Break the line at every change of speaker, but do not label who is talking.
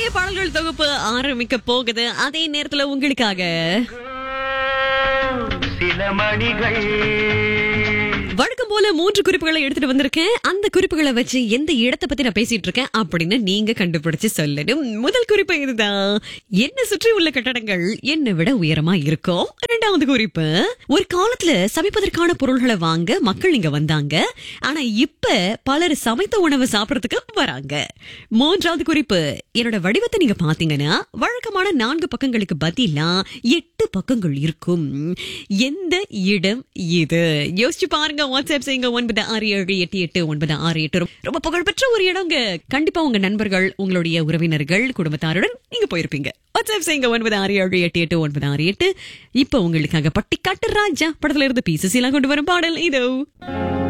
பழைய பாடல்கள் தொகுப்பு ஆரம்பிக்க போகுது அதே நேரத்துல உங்களுக்காக
சில மணிகள்
வழக்கம் போல மூன்று குறிப்புகளை எடுத்துட்டு வந்திருக்கேன் அந்த குறிப்புகளை வச்சு எந்த இடத்தை பத்தி நான் பேசிட்டு இருக்கேன் அப்படின்னு நீங்க கண்டுபிடிச்சு சொல்லணும் முதல் குறிப்பு இதுதான் என்ன சுற்றி உள்ள கட்டடங்கள் என்னை விட உயரமா இருக்கும் இரண்டாவது குறிப்பு ஒரு காலத்துல சமைப்பதற்கான பொருள்களை வாங்க மக்கள் இங்க வந்தாங்க ஆனா இப்ப பலர் சமைத்த உணவு சாப்பிடறதுக்கு வராங்க மூன்றாவது குறிப்பு என்னோட வடிவத்தை நீங்க பாத்தீங்கன்னா வழக்கமான நான்கு பக்கங்களுக்கு பதிலா எட்டு பக்கங்கள் இருக்கும் எந்த இடம் இது யோசிச்சு பாருங்க வாட்ஸ்அப் செய்யுங்க ஒன்பது ஆறு ஏழு எட்டு எட்டு ஒன்பது ஆறு எட்டு ரொம்ப- ரொம்ப புகழ்பெற்ற ஒரு இடங்க கண்டிப்பா உங்க நண்பர்கள் உங்களுடைய உறவினர்கள் குடும்பத்தாருடன் நீங்க போயிருப்பீங்க வாட்ஸ்அப் செய்யுங்க ஒன்பது ஆறு ஏழு எட்டு எட்டு ஒன்பது ஆறு எட்டு இப்ப உங்களுக்காக பட்டிக்காட்டு ராஜா படத்துல இருந்து பீசஸ் எல்லாம் கொண்டு வரும் பாடல் இதோ